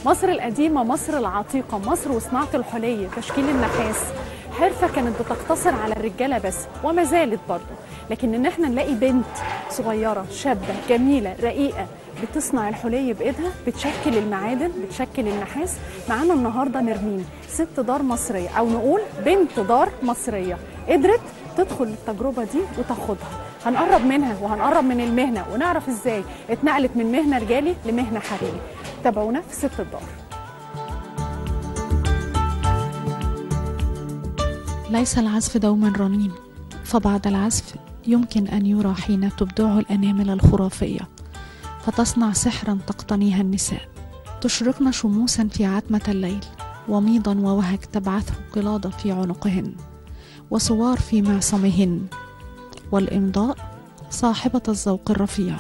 مصر القديمه مصر العتيقه مصر وصناعه الحلي تشكيل النحاس حرفه كانت بتقتصر على الرجاله بس وما زالت برضه لكن ان احنا نلاقي بنت صغيره شابه جميله رقيقه بتصنع الحلي بايدها بتشكل المعادن بتشكل النحاس معانا النهارده نرمين ست دار مصريه او نقول بنت دار مصريه قدرت تدخل التجربه دي وتاخدها هنقرب منها وهنقرب من المهنه ونعرف ازاي اتنقلت من مهنه رجالي لمهنه حريري تابعونا في ست الدار ليس العزف دوما رنين فبعد العزف يمكن أن يرى حين تبدعه الأنامل الخرافية فتصنع سحرا تقتنيها النساء تشرقن شموسا في عتمة الليل وميضا ووهج تبعثه قلادة في عنقهن وصوار في معصمهن والإمضاء صاحبة الذوق الرفيع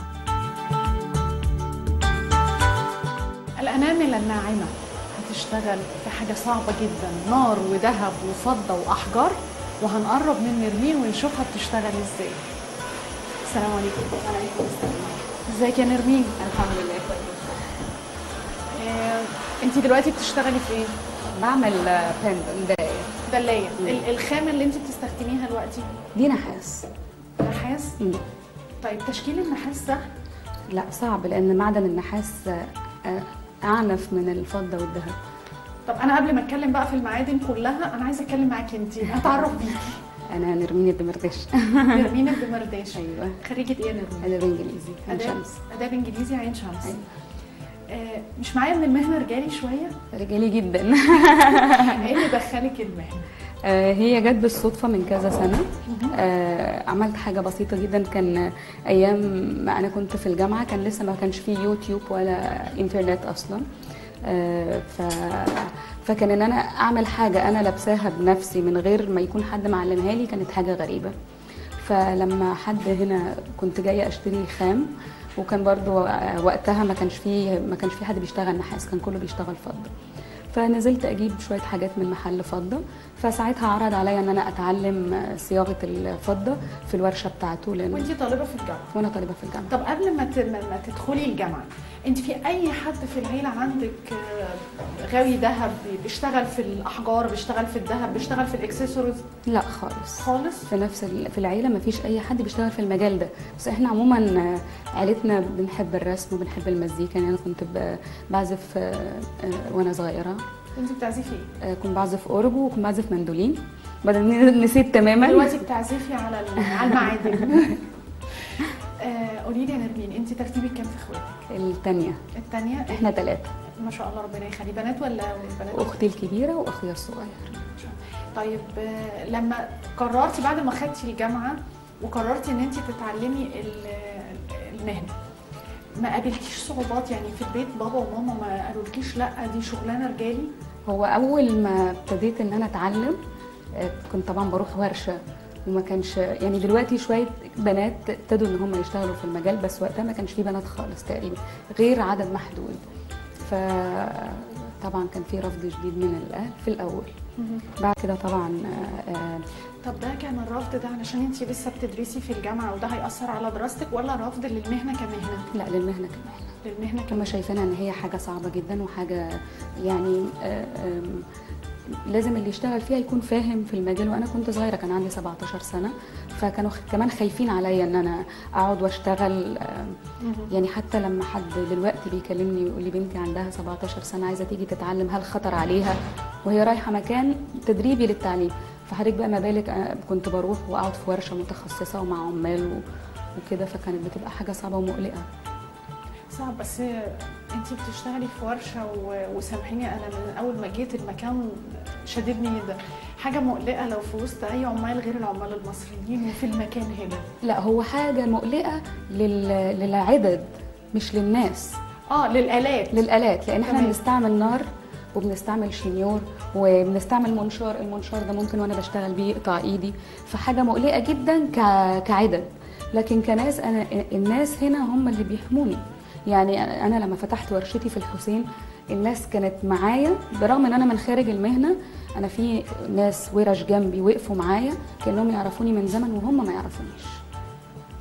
الأنامل الناعمة هتشتغل في حاجة صعبة جدا نار وذهب وفضة وأحجار وهنقرب من نرمين ونشوفها بتشتغل ازاي السلام عليكم وعليكم السلام ازيك يا نرمين الحمد لله كويس آه، انت دلوقتي بتشتغلي في ايه بعمل بند مراية دلايه مم. ال- الخامه اللي انت بتستخدميها دلوقتي دي نحاس نحاس مم. طيب تشكيل النحاس ده لا صعب لان معدن النحاس آه، اعنف من الفضه والذهب طب انا قبل ما اتكلم بقى في المعادن كلها انا عايزه اتكلم معاكي انت هتعرف بيكي انا نرمين الدمرداش نرمين الدمرداش ايوه خريجه ايه يا نرمين اداب انجليزي عين آداب- شمس اداب انجليزي عين شمس أيوة. آه، مش معايا من المهنه رجالي شويه رجالي جدا ايه اللي دخلك المهنه آه، هي جت بالصدفه من كذا سنه آه، عملت حاجه بسيطه جدا كان ايام ما انا كنت في الجامعه كان لسه ما كانش فيه يوتيوب ولا انترنت اصلا آه، ف فكان ان انا اعمل حاجه انا لابساها بنفسي من غير ما يكون حد معلمها لي كانت حاجه غريبه فلما حد هنا كنت جايه اشتري خام وكان برضو وقتها ما كانش فيه ما كانش في حد بيشتغل نحاس كان كله بيشتغل فضه فنزلت اجيب شويه حاجات من محل فضه فساعتها عرض عليا ان انا اتعلم صياغه الفضه في الورشه بتاعته لان وانت طالبه في الجامعه وانا طالبه في الجامعه طب قبل ما ت- ما ما تدخلي الجامعه انت في اي حد في العيله عندك آه، غاوي ذهب بيشتغل في الاحجار بيشتغل في الذهب بيشتغل في الاكسسوارز لا خالص خالص في نفس ال- في العيله ما فيش اي حد بيشتغل في المجال ده بس احنا عموما آه، عيلتنا بنحب الرسم وبنحب المزيكا يعني انا كنت ب- بعزف آه، آه، وانا صغيره انت بتعزفي ايه آه، كنت بعزف اورجو وكنت بعزف مندولين بعدين نسيت تماما دلوقتي بتعزفي على ال- على المعادن آه، قولي لي يا نرمين انت ترتيبك كام في اخواتك الثانيه الثانيه احنا ثلاثه ما شاء الله ربنا يخلي بنات ولا بنات اختي الكبيره واخويا الصغير طيب آه، لما قررتي بعد ما خدتي الجامعه وقررتي ان انت تتعلمي ال- المهنه ما قابلتيش صعوبات يعني في البيت بابا وماما ما قالولكيش لا دي شغلانه رجالي هو اول ما ابتديت ان انا اتعلم آه، كنت طبعا بروح ورشه وما كانش يعني دلوقتي شويه بنات ابتدوا ان هم يشتغلوا في المجال بس وقتها ما كانش في بنات خالص تقريبا غير عدد محدود فطبعا كان في رفض شديد من الاهل في الاول بعد كده طبعا آه، آه، طب ده كان الرفض ده علشان انت لسه بتدرسي في الجامعه وده هيأثر على دراستك ولا رفض للمهنه كمهنه لا للمهنه كمان للمهنه هم كمهنه شايفينها ان هي حاجه صعبه جدا وحاجه يعني آه، آم، لازم اللي يشتغل فيها يكون فاهم في المجال وانا كنت صغيره كان عندي 17 سنه فكانوا خ- كمان خايفين عليا ان انا اقعد واشتغل آم، يعني حتى لما حد دلوقتي بيكلمني ويقول لي بنتي عندها 17 سنه عايزه تيجي تتعلم هل خطر عليها وهي رايحه مكان تدريبي للتعليم فحضرتك بقى ما بالك أنا كنت بروح واقعد في ورشه متخصصه ومع عمال و- وكده فكانت بتبقى حاجه صعبه ومقلقه صعب بس انت بتشتغلي في ورشه و- وسامحيني انا من اول ما جيت المكان شددني ده حاجه مقلقه لو في وسط اي عمال غير العمال المصريين وفي المكان هنا لا هو حاجة مقلقة لل... للعدد مش للناس اه للالات للآلات لأن احنا تمام. بنستعمل نار وبنستعمل شنيور وبنستعمل منشار المنشار ده ممكن وانا بشتغل بيه يقطع ايدي فحاجة مقلقة جدا ك... كعدد لكن كناس انا الناس هنا هم اللي بيحموني يعني انا لما فتحت ورشتي في الحسين الناس كانت معايا برغم ان انا من خارج المهنه انا في ناس ورش جنبي وقفوا معايا كانهم يعرفوني من زمن وهم ما يعرفونيش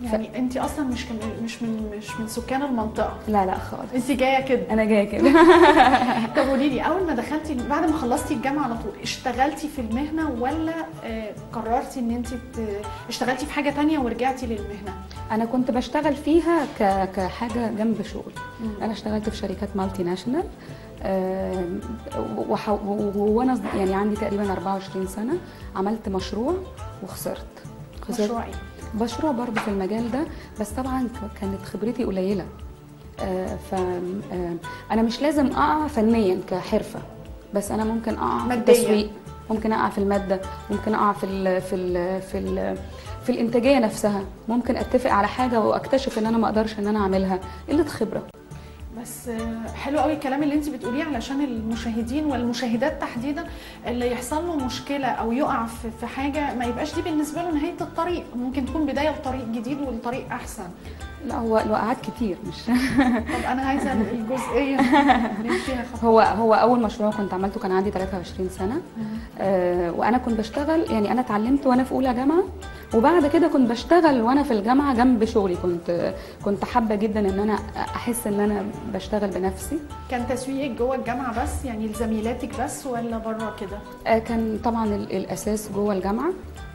يعني انت اصلا مش كم... مش من مش من سكان المنطقه لا لا خالص انت جايه كده انا جايه كده طب قولي لي اول ما دخلتي بعد ما خلصتي الجامعه على طول اشتغلتي في المهنه ولا آه، قررتي ان انت ت- اشتغلتي في حاجه تانية ورجعتي للمهنه انا كنت بشتغل فيها ك... كحاجه جنب شغل انا اشتغلت في شركات مالتي ناشونال آم، وح... و- وانا يعني عندي تقريبا 24 سنه عملت مشروع وخسرت مشروع ايه مشروع برضه في المجال ده بس طبعا ك- كانت خبرتي قليله آه، ف آه، انا مش لازم اقع فنيا كحرفه بس انا ممكن اقع في مادياً. التسويق ممكن اقع في الماده ممكن اقع في ال في ال في ال في الانتاجيه نفسها ممكن اتفق على حاجه واكتشف ان انا ما اقدرش ان انا اعملها قله خبره بس آه، حلو قوي الكلام اللي انت بتقوليه علشان المشاهدين والمشاهدات تحديدا اللي يحصل له مشكله او يقع في في حاجه ما يبقاش دي بالنسبه له نهايه الطريق ممكن تكون بدايه لطريق جديد والطريق احسن لا هو الوقعات كتير مش طب انا عايزه الجزئيه اللي فيها خطوة. هو هو اول مشروع كنت عملته كان عندي 23 سنه آه وانا كنت بشتغل يعني انا اتعلمت وانا في اولى جامعه وبعد كده كنت بشتغل وانا في الجامعه جنب شغلي كنت كنت حابه جدا ان انا احس ان انا بشتغل بنفسي كان تسويقك جوه الجامعه بس يعني لزميلاتك بس ولا بره كده آه كان طبعا ال- الاساس جوه الجامعه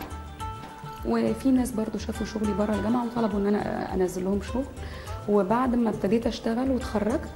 وفي ناس برضو شافوا شغلي بره الجامعه وطلبوا ان انا انزل لهم شغل وبعد ما ابتديت اشتغل واتخرجت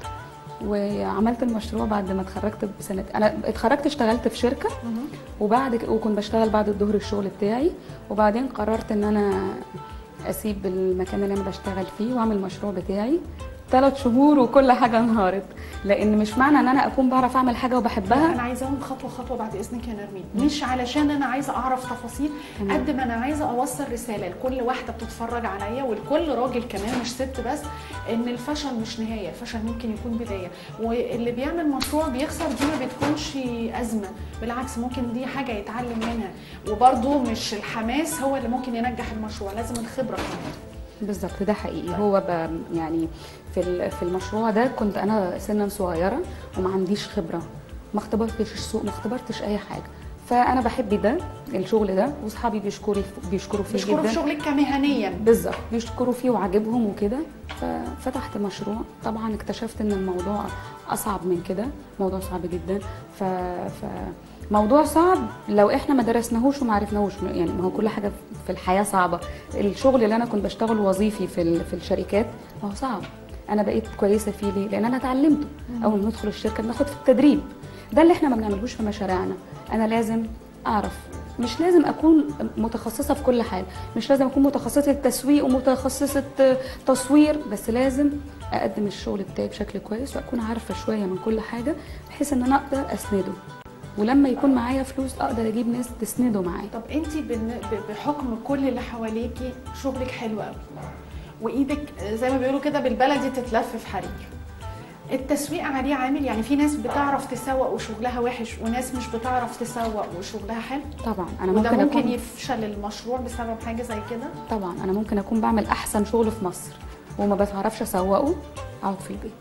وعملت المشروع بعد ما اتخرجت بسنه انا اتخرجت اشتغلت في شركه وبعد ك- وكنت بشتغل بعد الظهر الشغل بتاعي وبعدين قررت ان انا اسيب المكان اللي انا بشتغل فيه واعمل المشروع بتاعي ثلاث شهور وكل حاجه انهارت لان مش معنى ان انا اكون بعرف اعمل حاجه وبحبها انا عايزاهم خطوه خطوه بعد اذنك يا نرمين مش علشان انا عايزه اعرف تفاصيل قد ما انا عايزه اوصل رساله لكل واحده بتتفرج عليا ولكل راجل كمان مش ست بس ان الفشل مش نهايه الفشل ممكن يكون بدايه واللي بيعمل مشروع بيخسر دي ما بتكونش ازمه بالعكس ممكن دي حاجه يتعلم منها وبرده مش الحماس هو اللي ممكن ينجح المشروع لازم الخبره كمان بالظبط ده حقيقي هو ب... يعني في ال- في المشروع ده كنت انا سنا صغيره وما عنديش خبره ما اختبرتش السوق ما اختبرتش اي حاجه فانا بحب ده الشغل ده واصحابي بيشكروا بيشكروا فيه بيشكروا جدا في شغلك كمهنيا بالظبط بيشكروا فيه وعاجبهم وكده ففتحت مشروع طبعا اكتشفت ان الموضوع اصعب من كده موضوع صعب جدا ف... ف موضوع صعب لو احنا ما درسناهوش وما عرفناهوش يعني ما هو كل حاجه في الحياه صعبه الشغل اللي انا كنت بشتغل وظيفي في ال... في الشركات ما هو صعب انا بقيت كويسه فيه ليه لان انا اتعلمته اول ما ندخل الشركه بناخد في التدريب ده اللي احنا ما بنعملهوش في مشاريعنا انا لازم اعرف مش لازم اكون متخصصه في كل حاجه مش لازم اكون متخصصه تسويق ومتخصصه تصوير بس لازم اقدم الشغل بتاعي بشكل كويس واكون عارفه شويه من كل حاجه بحيث ان انا اقدر اسنده ولما يكون معايا فلوس اقدر اجيب ناس تسنده معايا طب انت بحكم كل اللي حواليكي شغلك حلو قوي وايدك زي ما بيقولوا كده بالبلدي تتلف في حرير التسويق عليه عامل يعني في ناس بتعرف تسوق وشغلها وحش وناس مش بتعرف تسوق وشغلها حلو طبعا انا وده ممكن ممكن اكون يفشل المشروع بسبب حاجه زي كده طبعا انا ممكن اكون بعمل احسن شغل في مصر وما بعرفش اسوقه اقعد في البيت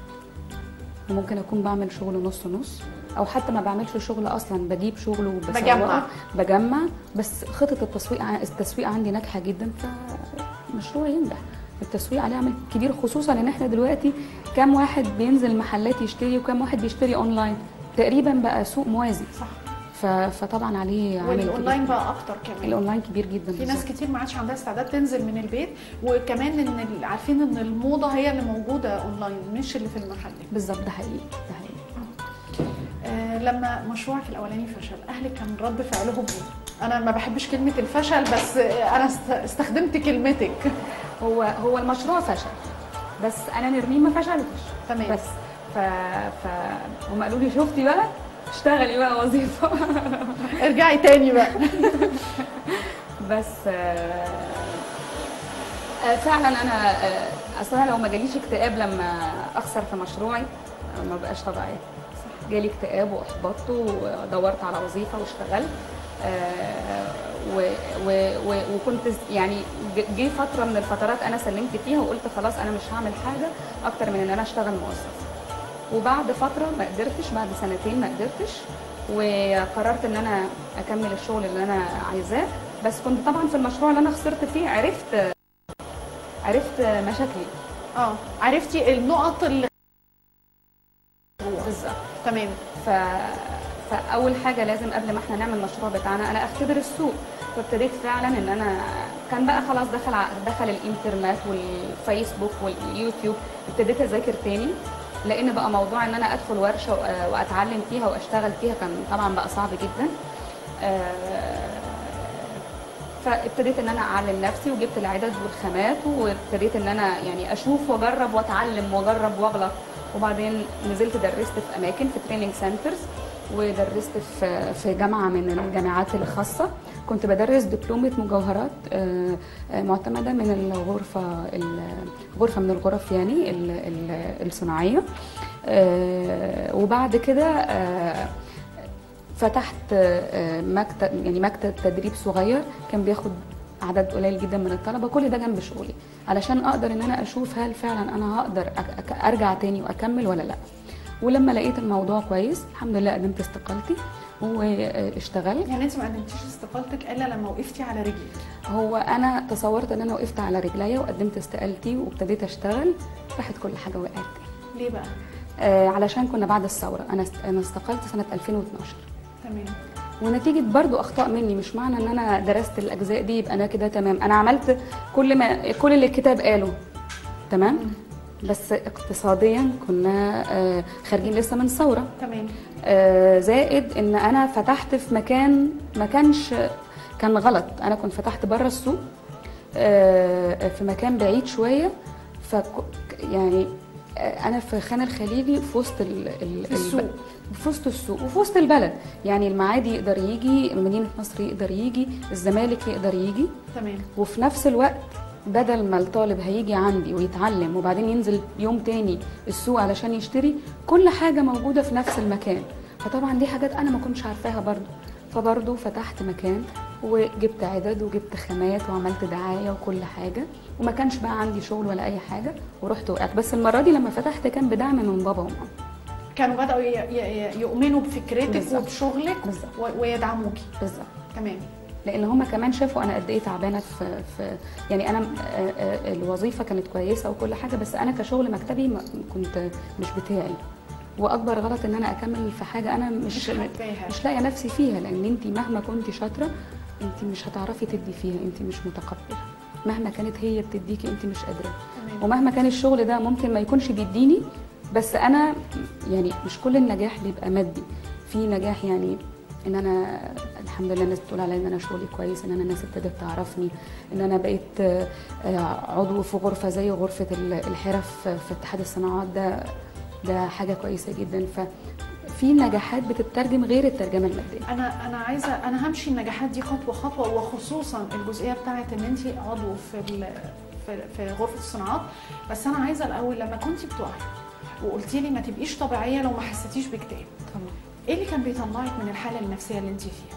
وممكن اكون بعمل شغل نص نص او حتى ما بعملش شغل اصلا بجيب شغل وبسوقه بجمع. بجمع بس خطه التسويق ع- التسويق عندي ناجحه جدا فمشروع ينجح التسويق عليه عامل كبير خصوصا ان احنا دلوقتي كام واحد بينزل محلات يشتري وكام واحد بيشتري اونلاين تقريبا بقى سوق موازي صح ف- فطبعا عليه عامل والاونلاين كبير. بقى اكتر كمان الاونلاين كبير جدا في ناس بالظبط. كتير ما عادش عندها استعداد تنزل من البيت وكمان ان ال- عارفين ان الموضه هي اللي موجوده اونلاين مش اللي في المحل بالظبط ده حقيقي ده حقيقي آه، لما مشروعك الاولاني فشل اهلك كان رد فعلهم ايه انا ما بحبش كلمه الفشل بس آه، انا است- استخدمت كلمتك هو هو المشروع فشل بس انا نرمين ما فشلتش تمام. بس ف ف هم قالوا لي شفتي بقى اشتغلي بقى وظيفه ارجعي تاني بقى بس آه، آه، فعلا انا آه، اصلا لو ما جاليش اكتئاب لما اخسر في مشروعي آه، ما بقاش طبيعيه جالي اكتئاب واحبطت ودورت على وظيفه واشتغلت آه، و و و وكنت يعني ج- جه فتره من الفترات انا سلمت فيها وقلت خلاص انا مش هعمل حاجه اكتر من ان انا اشتغل موظف وبعد فتره ما قدرتش بعد سنتين ما قدرتش وقررت ان انا اكمل الشغل اللي انا عايزاه بس كنت طبعا في المشروع اللي انا خسرت فيه عرفت عرفت مشاكلي اه عرفتي النقط اللي بالظبط تمام ف... فاول حاجه لازم قبل ما احنا نعمل المشروع بتاعنا انا اختبر السوق فابتديت فعلا ان انا كان بقى خلاص دخل ع- دخل الانترنت والفيسبوك واليوتيوب ابتديت اذاكر تاني لان بقى موضوع ان انا ادخل ورشه وأ- واتعلم فيها واشتغل فيها كان طبعا بقى صعب جدا آه، فابتديت ان انا اعلم نفسي وجبت العدد والخامات وابتديت ان انا يعني اشوف واجرب واتعلم واجرب واغلط وبعدين نزلت درست في اماكن في تريننج سنترز ودرست في في جامعه من الجامعات الخاصه كنت بدرس دبلومه مجوهرات آه، آه، معتمده من الغرفه ال- غرفه من الغرف يعني ال- ال- الصناعيه آه، وبعد كده آه، فتحت آه، مكتب يعني مكتب تدريب صغير كان بياخد عدد قليل جدا من الطلبه كل ده جنب شغلي علشان اقدر ان انا اشوف هل فعلا انا هقدر أك- أك- ارجع تاني واكمل ولا لا ولما لقيت الموضوع كويس الحمد لله قدمت استقالتي واشتغلت يعني انت ما قدمتيش استقالتك الا لما وقفتي على رجلك هو انا تصورت ان انا وقفت على رجليا وقدمت استقالتي وابتديت اشتغل راحت كل حاجه وقعت تاني ليه بقى آه علشان كنا بعد الثوره انا است- انا استقلت سنه 2012 تمام ونتيجة برضو أخطاء مني مش معنى إن أنا درست الأجزاء دي يبقى أنا كده تمام أنا عملت كل ما كل اللي الكتاب قاله تمام بس اقتصاديا كنا آه، خارجين لسه من ثورة تمام آه، زائد إن أنا فتحت في مكان ما كانش كان غلط أنا كنت فتحت بره السوق آه، في مكان بعيد شوية ف يعني آه، أنا في خان الخليلي في وسط ال- ال- في السوق. الب- في وسط السوق وفي وسط البلد يعني المعادي يقدر يجي مدينة نصر يقدر يجي الزمالك يقدر يجي تمام وفي نفس الوقت بدل ما الطالب هيجي عندي ويتعلم وبعدين ينزل يوم تاني السوق علشان يشتري كل حاجة موجودة في نفس المكان فطبعا دي حاجات أنا ما كنتش عارفاها برضو فبرضو فتحت مكان وجبت عدد وجبت خامات وعملت دعاية وكل حاجة وما كانش بقى عندي شغل ولا أي حاجة ورحت وقعت بس المرة دي لما فتحت كان بدعم من بابا وماما كانوا بداوا ي- ي- يؤمنوا بفكرتك بالظبط. وبشغلك بالظبط. و- ويدعموكي بالظبط تمام لان هما كمان شافوا انا قد ايه تعبانه في, في يعني انا آه، آه، الوظيفه كانت كويسه وكل حاجه بس انا كشغل مكتبي ما- كنت مش بتاعي واكبر غلط ان انا اكمل في حاجه انا مش مش حباها. مش لاقيه نفسي فيها لان انت مهما كنت شاطره انت مش هتعرفي تدي فيها انت مش متقبله مهما كانت هي بتديكي انت مش قادره تمام. ومهما كان الشغل ده ممكن ما يكونش بيديني بس انا يعني مش كل النجاح بيبقى مادي في نجاح يعني ان انا الحمد لله الناس بتقول عليا ان انا شغلي كويس ان انا الناس ابتدت تعرفني ان انا بقيت آه، آه، عضو في غرفه زي غرفه ال- الحرف في اتحاد الصناعات ده ده حاجه كويسه جدا ففي نجاحات بتترجم غير الترجمه الماديه انا انا عايزه انا همشي النجاحات دي خطوه خطوه وخصوصا الجزئيه بتاعت ان انت عضو في ال- في في غرفه الصناعات بس انا عايزه الاول لما كنت بتقعي وقلتي لي ما تبقيش طبيعيه لو ما حسيتيش باكتئاب طبعا ايه اللي كان بيطلعك من الحاله النفسيه اللي انت فيها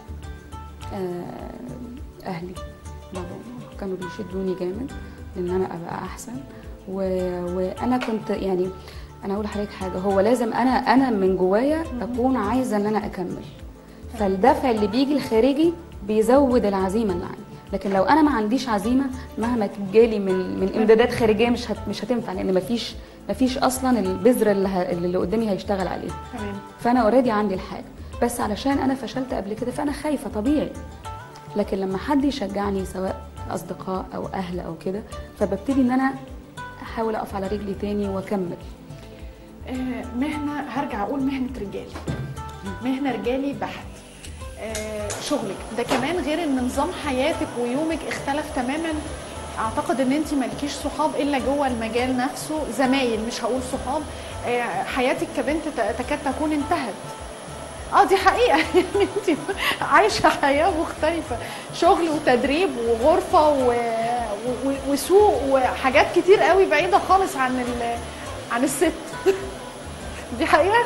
آه، اهلي بابا وماما كانوا بيشدوني جامد ان انا ابقى احسن و... وانا كنت يعني انا اقول لحضرتك حاجه هو لازم انا انا من جوايا اكون عايزه ان انا اكمل فالدفع اللي بيجي الخارجي بيزود العزيمه اللي عندي لكن لو انا ما عنديش عزيمه مهما تجالي من من امدادات خارجيه مش هت... مش هتنفع لان مفيش مفيش اصلا البذره اللي, ه... اللي قدامي هيشتغل عليه تمام فانا اوريدي عندي الحاجه بس علشان انا فشلت قبل كده فانا خايفه طبيعي لكن لما حد يشجعني سواء اصدقاء او اهل او كده فببتدي ان انا احاول اقف على رجلي تاني واكمل آه، مهنه هرجع اقول مهنه رجالي مهنه رجالي بحت آه، شغلك ده كمان غير ان نظام حياتك ويومك اختلف تماما اعتقد ان انت مالكيش صحاب الا جوه المجال نفسه زمايل مش هقول صحاب آه، حياتك كبنت ت- تكاد تكون انتهت اه دي حقيقه يعني انت عايشه حياه مختلفه شغل وتدريب وغرفه و... و... وسوق وحاجات كتير قوي بعيده خالص عن ال... عن الست دي حقيقه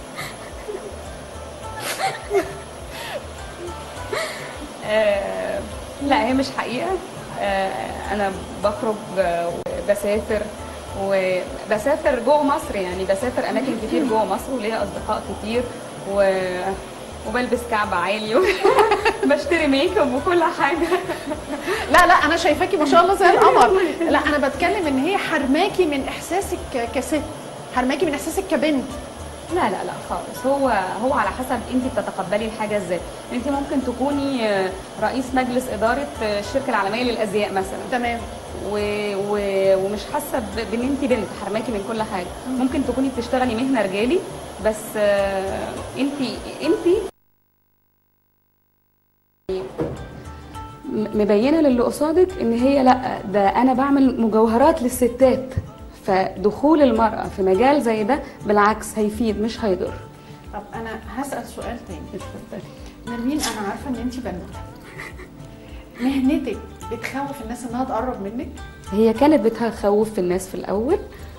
آه لا هي مش حقيقه آه انا بخرج آه، وبسافر وبسافر جوه مصر يعني بسافر اماكن كتير جوه مصر وليا اصدقاء كتير و وبلبس كعب عالي بشتري ميك اب وكل حاجه لا لا انا شايفاكي ما شاء الله زي القمر لا انا بتكلم ان هي حرماكي من احساسك كست حرماكي من احساسك كبنت لا لا لا خالص هو هو على حسب انت بتتقبلي الحاجه ازاي انت ممكن تكوني آه، رئيس مجلس اداره آه، الشركه العالميه للازياء مثلا تمام و... و... ومش حاسه ب- بان انت بنت حرماكي من كل حاجه ممكن تكوني بتشتغلي مهنه رجالي بس انت انت مبينه للي قصادك ان هي لا ده انا بعمل مجوهرات للستات فدخول المراه في مجال زي ده بالعكس هيفيد مش هيضر طب انا هسال سؤال تاني اتفضلي. نرمين انا عارفه ان انت بنوته مهنتك بتخوف الناس انها تقرب منك هي كانت بتخوف في الناس في الاول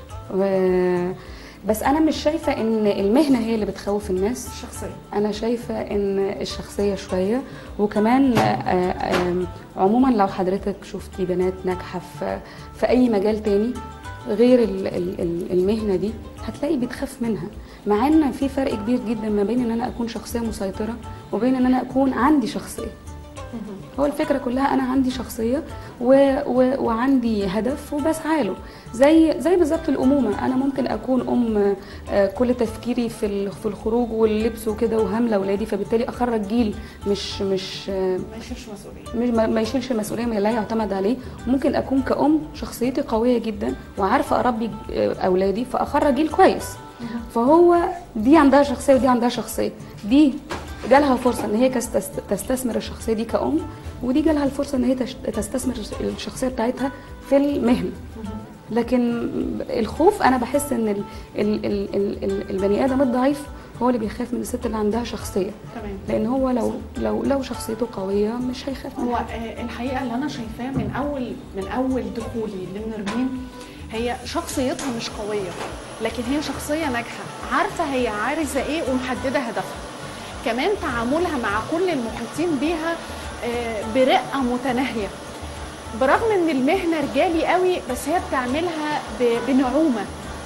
و... بس انا مش شايفه ان المهنه هي اللي بتخوف الناس الشخصيه انا شايفه ان الشخصيه شويه وكمان آه، آه، عموما لو حضرتك شفتي بنات ناجحه في في اي مجال تاني غير ال- ال- ال- المهنه دي هتلاقي بتخاف منها مع ان في فرق كبير جدا ما بين ان انا اكون شخصيه مسيطره وبين ان انا اكون عندي شخصيه هو الفكره كلها انا عندي شخصيه و... و... وعندي هدف وبسعى له زي زي بالظبط الامومه انا ممكن اكون ام آه، كل تفكيري في ال- في الخروج واللبس وكده وهامله اولادي فبالتالي اخرج جيل مش مش آه، ما يشيلش مسؤوليه مش ما ما يشيلش المسؤوليه من لا يعتمد عليه ممكن اكون كأم شخصيتي قويه جدا وعارفه اربي آه، اولادي فاخرج جيل كويس فهو دي عندها شخصيه ودي عندها شخصيه دي جالها فرصه ان هي كست- تستثمر الشخصيه دي كأم ودي جالها الفرصه ان هي تش- تستثمر الشخصيه بتاعتها في المهنه لكن الخوف انا بحس ان ال ال ال ال ال البني ادم الضعيف هو اللي بيخاف من الست اللي عندها شخصيه تمام لان هو لو لو لو شخصيته قويه مش هيخاف من هو حاجة. آه، الحقيقه اللي انا شايفاه من اول من اول دخولي لنرمين هي شخصيتها مش قويه لكن هي شخصيه ناجحه عارفه هي عايزه ايه ومحدده هدفها كمان تعاملها مع كل المحيطين بيها آه، برقه متناهيه برغم ان المهنه رجالي قوي بس هي بتعملها ب- بنعومه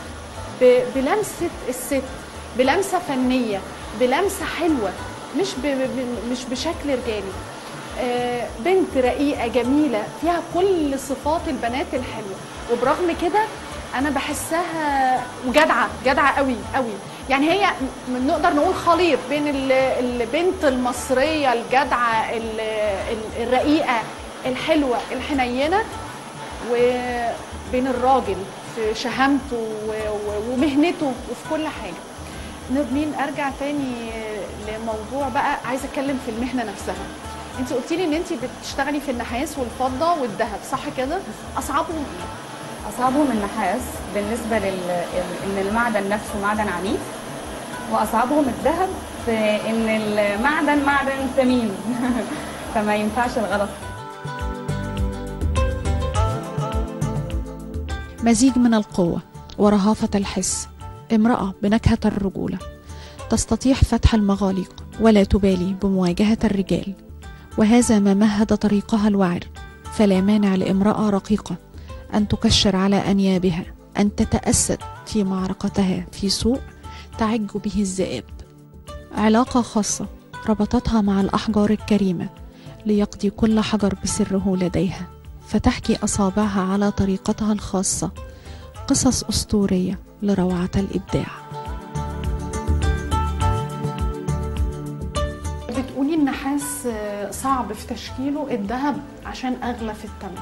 ب- بلمسه الست بلمسه فنيه بلمسه حلوه مش ب... ب- مش بشكل رجالي آه، بنت رقيقه جميله فيها كل صفات البنات الحلوه وبرغم كده انا بحسها وجدعه جدعه قوي قوي يعني هي م- نقدر نقول خليط بين ال- البنت المصريه الجدعه ال- ال- الرقيقه الحلوه الحنينه وبين الراجل في شهامته و- و- ومهنته وفي كل حاجه نرمين ارجع تاني لموضوع بقى عايزه اتكلم في المهنه نفسها انت قلتي لي ان انت بتشتغلي في النحاس والفضه والذهب صح كده اصعبهم ايه اصعبهم النحاس بالنسبه لل ال- ان المعدن نفسه معدن عنيف واصعبهم الذهب في ان المعدن معدن ثمين فما ينفعش الغلط مزيج من القوة ورهافة الحس امرأة بنكهة الرجولة تستطيع فتح المغاليق ولا تبالي بمواجهة الرجال وهذا ما مهد طريقها الوعر فلا مانع لامرأة رقيقة أن تكشر على أنيابها أن تتأسد في معركتها في سوق تعج به الذئاب علاقة خاصة ربطتها مع الأحجار الكريمة ليقضي كل حجر بسره لديها فتحكي أصابعها على طريقتها الخاصة قصص أسطورية لروعة الإبداع بتقولي النحاس آه، صعب في تشكيله الذهب عشان اغلى في الثمن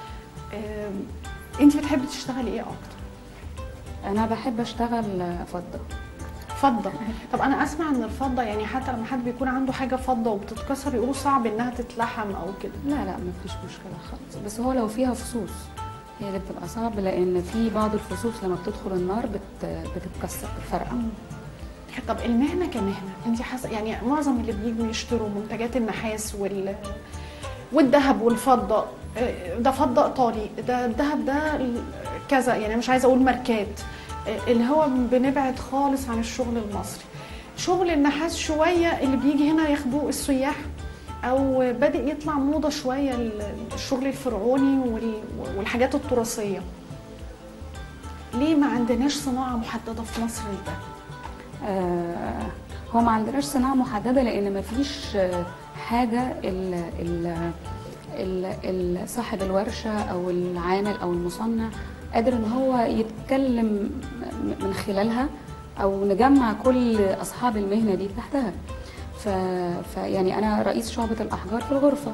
انت بتحبي تشتغلي ايه اكتر انا بحب اشتغل فضه فضه طب انا اسمع ان الفضه يعني حتى لما حد بيكون عنده حاجه فضه وبتتكسر يقولوا صعب انها تتلحم او كده لا لا مفيش مشكله خالص بس هو لو فيها فصوص هي اللي بتبقى صعب لان في بعض الفصوص لما بتدخل النار بت... بتتكسر بتفرقع طب المهنه كمهنه انت حاسه يعني معظم اللي بييجوا يشتروا منتجات النحاس وال والذهب والفضه آه، ده فضه ايطالي ده الذهب ده ال- كذا يعني مش عايزه اقول ماركات آه، اللي هو بنبعد خالص عن الشغل المصري شغل النحاس شويه اللي بيجي هنا ياخدوه السياح او بادئ يطلع موضه شويه ال- الشغل الفرعوني وال- والحاجات التراثيه ليه ما عندناش صناعه محدده في مصر لده آه هو ما عندناش صناعه محدده لان ما فيش آه، حاجه ال ال ال ال صاحب الورشه او العامل او المصنع قادر ان هو يتكلم م- من خلالها او نجمع كل اصحاب المهنه دي تحتها ف... ف يعني انا رئيس شعبه الاحجار في الغرفه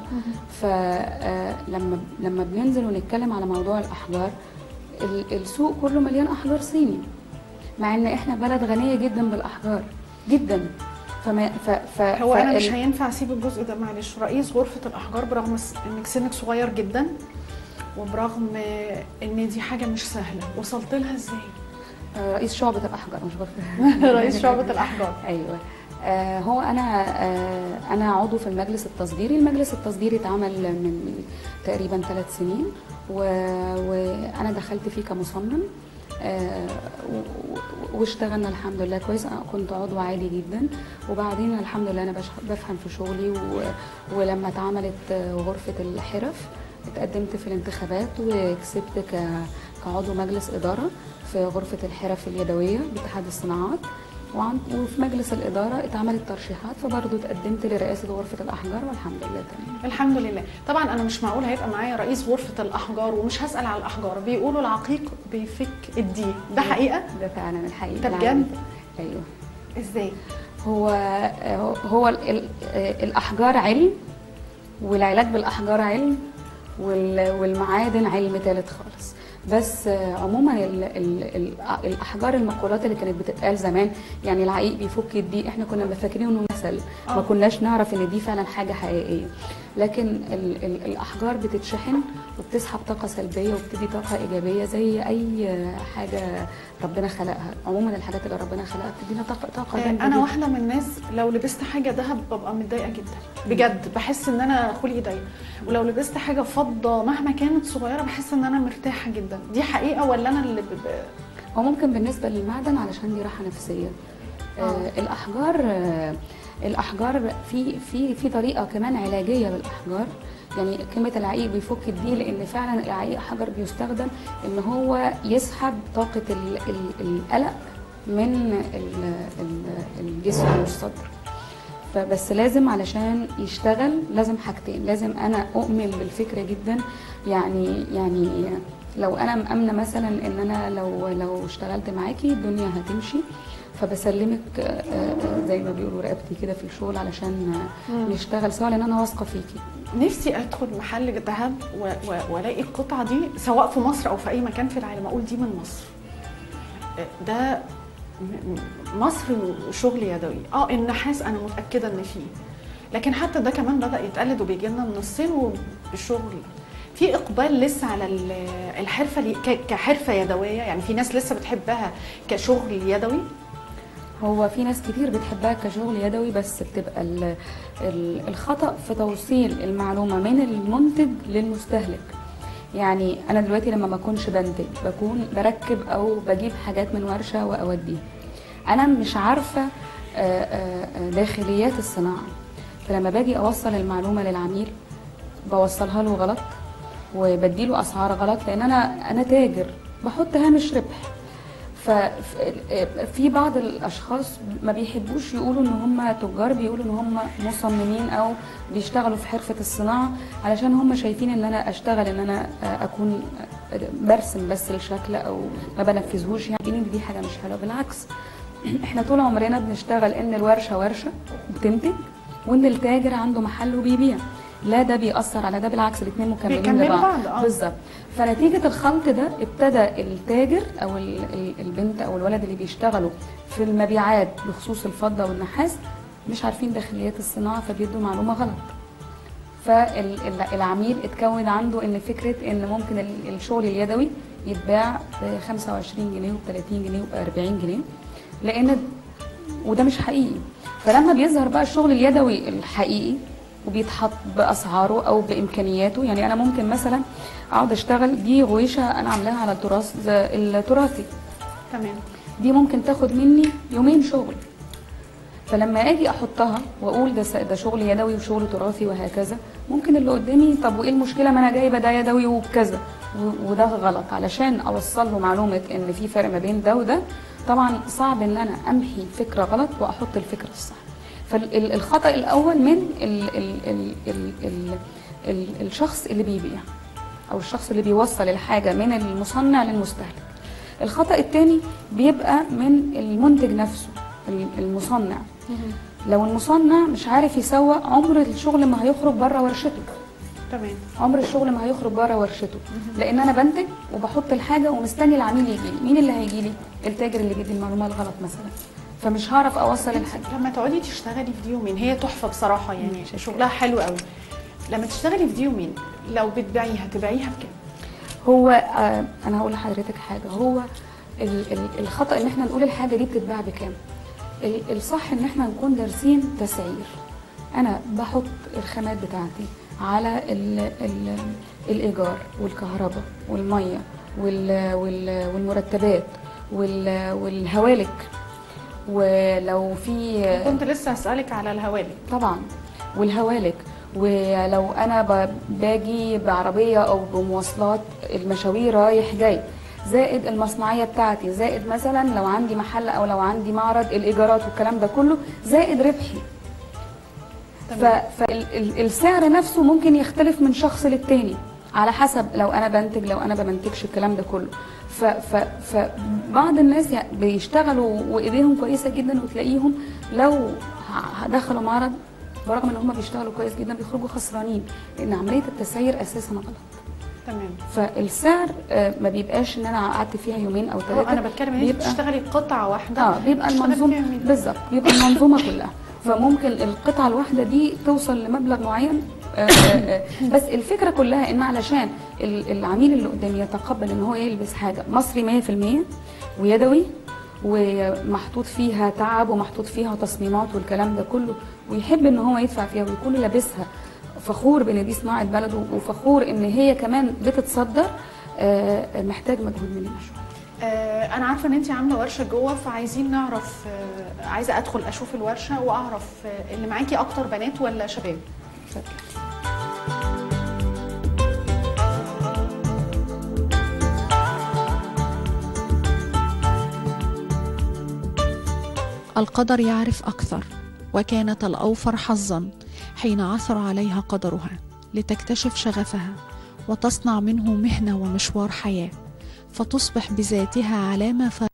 فلما لما بننزل ونتكلم على موضوع الاحجار ال- السوق كله مليان احجار صيني مع ان احنا بلد غنيه جدا بالاحجار جدا فما ف... ف... هو انا فال- مش هينفع اسيب الجزء ده معلش رئيس غرفه الاحجار برغم س- انك سنك صغير جدا وبرغم ان دي حاجه مش سهله وصلت لها ازاي آه، رئيس شعبة الأحجار مش غرفة رئيس شعبة الأحجار أيوه آه هو أنا آه أنا عضو في المجلس التصديري، المجلس التصديري اتعمل من تقريبا ثلاث سنين و- وأنا دخلت فيه كمصمم آه و- و- واشتغلنا الحمد لله كويس أنا كنت عضو عادي جدا وبعدين الحمد لله أنا بش- بفهم في شغلي و- ولما اتعملت آه، غرفة الحرف اتقدمت في الانتخابات وكسبت ك- كعضو مجلس إدارة في غرفة الحرف اليدوية باتحاد الصناعات وعن وفي مجلس الإدارة اتعملت ترشيحات فبرضه اتقدمت لرئاسة غرفة الأحجار والحمد لله تمام الحمد لله طبعا انا مش معقول هيبقى معايا رئيس غرفه الاحجار ومش هسال على الاحجار بيقولوا العقيق بيفك الدين ده حقيقه ده فعلا الحقيقة ده العالم. بجد؟ أيوه ازاي هو هو ال- ال- الأحجار علم والعلاج بالأحجار علم وال- والمعادن علم ثالث خالص بس عموما ال ال ال الاحجار المقولات اللي كانت بتتقال زمان يعني العقيق بيفك الدي احنا كنا فاكرين انه مثل ما آه. كناش نعرف ان دي فعلا حاجه حقيقيه لكن ال ال الاحجار بتتشحن وبتسحب طاقه سلبيه وبتدي طاقه ايجابيه زي اي حاجه ربنا خلقها عموما الحاجات اللي ربنا خلقها بتدينا طاقه طاقه آه، جامدة انا جداً. واحده من الناس لو لبست حاجه ذهب ببقى متضايقه جدا بجد بحس ان انا خلقي ضيق ولو لبست حاجه فضه مهما كانت صغيره بحس ان انا مرتاحه جدا دي حقيقه ولا انا اللي ب... ب- هو ممكن بالنسبه للمعدن علشان دي راحه نفسيه آه. آه الاحجار آه الاحجار في في في طريقه كمان علاجيه للاحجار يعني كلمه العقيق بيفك الدي لان فعلا العقيق حجر بيستخدم ان هو يسحب طاقه ال ال القلق من ال ال الجسم والصدر فبس لازم علشان يشتغل لازم حاجتين لازم انا اؤمن بالفكره جدا يعني يعني لو انا مامنه مثلا ان انا لو لو اشتغلت معاكي الدنيا هتمشي فبسلمك آه، آه، زي ما بيقولوا رقبتي كده في الشغل علشان آه، مم. نشتغل سوا لان انا واثقه فيكي نفسي ادخل محل ذهب و... و... والاقي القطعه دي سواء في مصر او في اي مكان في العالم اقول دي من مصر آه، ده م- م- مصر شغل يدوي اه النحاس انا متاكده ان فيه لكن حتى ده كمان بدا يتقلد وبيجي لنا من الصين وبالشغل في اقبال لسه على ال- الحرفه دي ك- كحرفه يدويه يعني في ناس لسه بتحبها كشغل يدوي هو في ناس كتير بتحبها كشغل يدوي بس بتبقى ال- ال- الخطأ في توصيل المعلومة من المنتج للمستهلك يعني أنا دلوقتي لما ما أكونش بنتج بكون بركب أو بجيب حاجات من ورشة وأوديها أنا مش عارفة آه، آه، آه، داخليات الصناعة فلما باجي أوصل المعلومة للعميل بوصلها له غلط وبديله أسعار غلط لأن أنا أنا تاجر بحط هامش ربح ففي بعض الاشخاص ما بيحبوش يقولوا ان هم تجار بيقولوا ان هم مصممين او بيشتغلوا في حرفه الصناعه علشان هم شايفين ان انا اشتغل ان انا اكون برسم بس الشكل او ما بنفذهوش يعني ان دي حاجه مش حلوه بالعكس احنا طول عمرنا بنشتغل ان الورشه ورشه بتنتج وان التاجر عنده محل وبيبيع لا ده بيأثر على ده بالعكس الاثنين مكملين بيكملوا لبعض بعض، آه. بالظبط فنتيجة الخلط ده ابتدى التاجر أو ال- ال- البنت أو الولد اللي بيشتغلوا في المبيعات بخصوص الفضة والنحاس مش عارفين داخليات الصناعة فبيدوا معلومة غلط فالعميل اتكون عنده ان فكرة ان ممكن ال- الشغل اليدوي يتباع ب 25 جنيه وب 30 جنيه وب 40 جنيه لان وده مش حقيقي فلما بيظهر بقى الشغل اليدوي الحقيقي وبيتحط باسعاره او بامكانياته يعني انا ممكن مثلا اقعد اشتغل دي غويشه انا عاملاها على التراث التراثي تمام دي ممكن تاخد مني يومين شغل فلما اجي احطها واقول ده س- ده شغل يدوي وشغل تراثي وهكذا ممكن اللي قدامي طب وايه المشكله ما انا جايبه ده يدوي وبكذا و- وده غلط علشان اوصل له معلومه ان في فرق ما بين ده وده طبعا صعب ان انا امحي فكره غلط واحط الفكره الصح فالخطا الاول من ال ال ال ال ال ال الشخص اللي بيبيع او الشخص اللي بيوصل الحاجه من المصنع للمستهلك الخطا الثاني بيبقى من المنتج نفسه المصنع لو المصنع مش عارف يسوق عمر الشغل ما هيخرج بره ورشته تمام عمر الشغل ما هيخرج بره ورشته لان انا بنتج وبحط الحاجه ومستني العميل يجي لي مين اللي هيجي لي التاجر اللي بيدي المعلومه الغلط مثلا فمش هعرف اوصل الحاجه لما تقعدي تشتغلي في دي يومين هي تحفه بصراحه يعني شغلها حلو قوي لما تشتغلي في دي يومين لو بتبيعيها تبيعيها بكام هو آه انا هقول لحضرتك حاجه هو ال ال الخطا ان احنا نقول الحاجه دي بتتباع بكام ال- الصح ان احنا نكون دارسين تسعير انا بحط الخامات بتاعتي على ال ال الايجار والكهرباء والميه وال وال والمرتبات وال والهوالك ولو في كنت لسه هسالك على الهوالك طبعا والهوالك ولو انا ب- باجي بعربيه او بمواصلات المشاوير رايح جاي زائد المصنعيه بتاعتي زائد مثلا لو عندي محل او لو عندي معرض الايجارات والكلام ده كله زائد ربحي فالسعر نفسه ممكن يختلف من شخص للتاني على حسب لو انا بنتج لو انا بمنتجش الكلام ده كله ف- ف- فبعض الناس يعني بيشتغلوا وايديهم كويسه جدا وتلاقيهم لو ه- دخلوا معرض برغم ان هم بيشتغلوا كويس جدا بيخرجوا خسرانين لان عمليه التسعير اساسا غلط تمام فالسعر آه، ما بيبقاش ان انا قعدت فيها يومين او هو ثلاثه انا بتكلم ان انت بتشتغلي قطعه واحده اه بيبقى بتشتغلي المنظومه فيها يومين. بالظبط بيبقى المنظومه كلها فممكن القطعه الواحده دي توصل لمبلغ معين آه، آه، آه، بس الفكره كلها ان علشان ال- العميل اللي قدامي يتقبل ان هو يلبس حاجه مصري 100% ويدوي ومحطوط فيها تعب ومحطوط فيها تصميمات والكلام ده كله ويحب ان هو يدفع فيها ويكون لابسها فخور بان دي صناعه بلده وفخور ان هي كمان بتتصدر آه، محتاج مجهود مننا شويه آه انا عارفه ان انت عامله ورشه جوه فعايزين نعرف آه عايزه ادخل اشوف الورشه واعرف آه اللي معاكي اكتر بنات ولا شباب اتفضل. القدر يعرف أكثر وكانت الأوفر حظا حين عثر عليها قدرها لتكتشف شغفها وتصنع منه مهنة ومشوار حياة فتصبح بذاتها علامة ف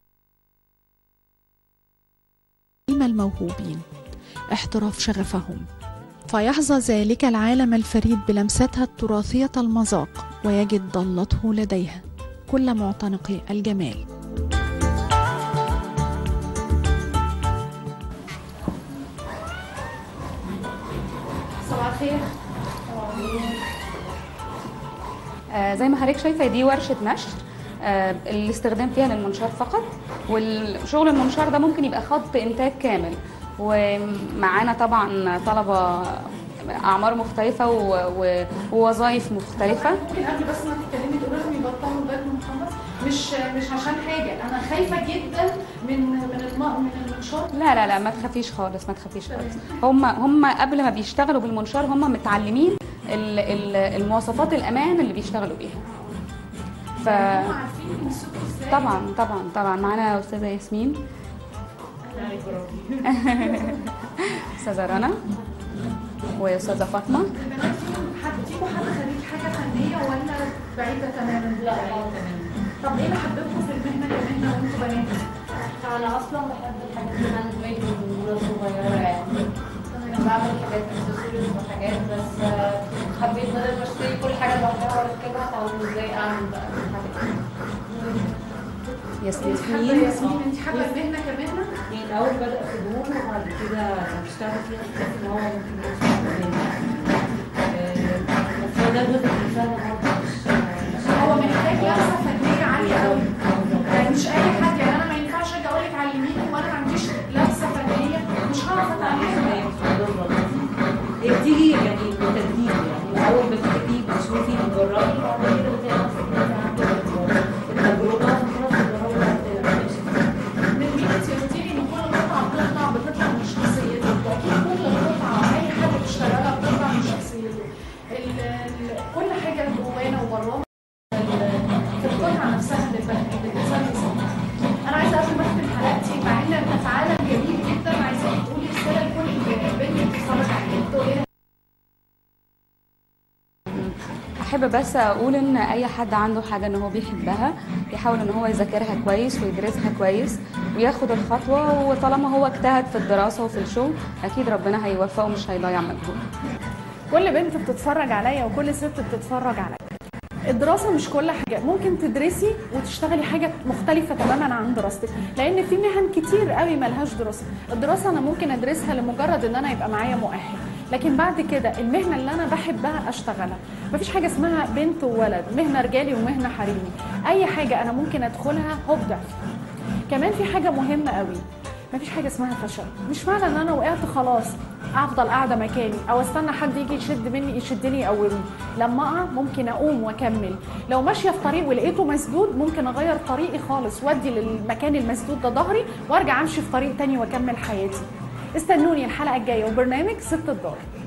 الموهوبين احتراف شغفهم فيحظى ذلك العالم الفريد بلمستها التراثية المذاق ويجد ضالته لديها كل معتنقي الجمال صباح الخير آه، زي ما حضرتك شايفه دي ورشه نشر آه، الاستخدام فيها للمنشار فقط والشغل المنشار ده ممكن يبقى خط انتاج كامل ومعانا طبعا طلبه اعمار مختلفه و- و- ووظائف مختلفه ممكن قبل بس ما تتكلمي تقولي لهم يبطلوا بالهم خلاص مش مش عشان حاجه انا خايفه جدا من من الم... من المنشار لا لا لا ما تخافيش خالص ما تخافيش خالص هم هم قبل ما بيشتغلوا بالمنشار هم متعلمين ال- ال- المواصفات الامان اللي بيشتغلوا بيها ف هم عارفين يمسكوا ازاي طبعا طبعا طبعا معانا استاذه ياسمين استاذه رنا واستاذه فاطمه البنات فيهم حد فيكم حد خريج حاجه فنيه ولا بعيده تماما؟ لا تماما طب ايه اللي حببكم في المهنه كمهنه وانتوا بنات؟ انا اصلا بحب الحاجات الهاند ميد من وانا صغيره يعني بعمل حاجات اكسسوارز وحاجات بس آه، حبيت بدل ما اشتري كل حاجه لوحدها واركبها اتعلم ازاي اعمل بقى الحاجات ياسمين حابه ياسمين انت حابه المهنه كمهنه؟ يعني الاول بدا في دهون وبعد كده اشتغل فيها اكتشفت ان هو ممكن يوصل بس هو ده جزء من سهل برضه مش مش هو محتاج لمسه فنيه عاليه قوي يعني مش اي حد يعني انا ما ينفعش اجي اقول لك علميني وانا ما عنديش لمسه فنيه مش هعرف اتعلمها هي بتيجي يعني بالتدريب يعني الاول بتبتدي بتشوفي بتجربي وبعد كده بتلاقي نفسك انت عندك التجربه خلاص تجربي هتمشي من مين انت قلتي لي ان كل قطعه بتطلع بتطلع من شخصيته اكيد كل قطعه اي حد بيشتغلها بتطلع من شخصيته ال- ال- كل حاجه جوانا وبرانا ال- في القطعه نفسها اللي البني- اللي الانسان بيصنعها انا عايزه قبل ما اختم احب بس اقول ان اي حد عنده حاجه ان هو بيحبها يحاول ان هو يذاكرها كويس ويدرسها كويس وياخد الخطوه وطالما هو اجتهد في الدراسه وفي الشغل اكيد ربنا هيوفقه ومش هيضيع مجهوده كل بنت بتتفرج عليا وكل ست بتتفرج عليا الدراسة مش كل حاجة ممكن تدرسي وتشتغلي حاجة مختلفة تماما عن دراستك لأن في مهن كتير قوي ملهاش دراسة الدراسة أنا ممكن أدرسها لمجرد إن أنا يبقى معايا مؤهل لكن بعد كده المهنة اللي أنا بحبها أشتغلها مفيش حاجة اسمها بنت وولد مهنة رجالي ومهنة حريمي أي حاجة أنا ممكن أدخلها هبدع فيها كمان في حاجة مهمة قوي مفيش حاجة اسمها فشل مش معنى ان انا وقعت خلاص افضل قاعدة مكاني او استنى حد يجي يشد مني يشدني يقومني لما اقع ممكن اقوم واكمل لو ماشية في طريق ولقيته مسدود ممكن اغير طريقي خالص وادي للمكان المسدود ده ظهري وارجع امشي في طريق تاني واكمل حياتي استنوني الحلقة الجاية وبرنامج ست الدار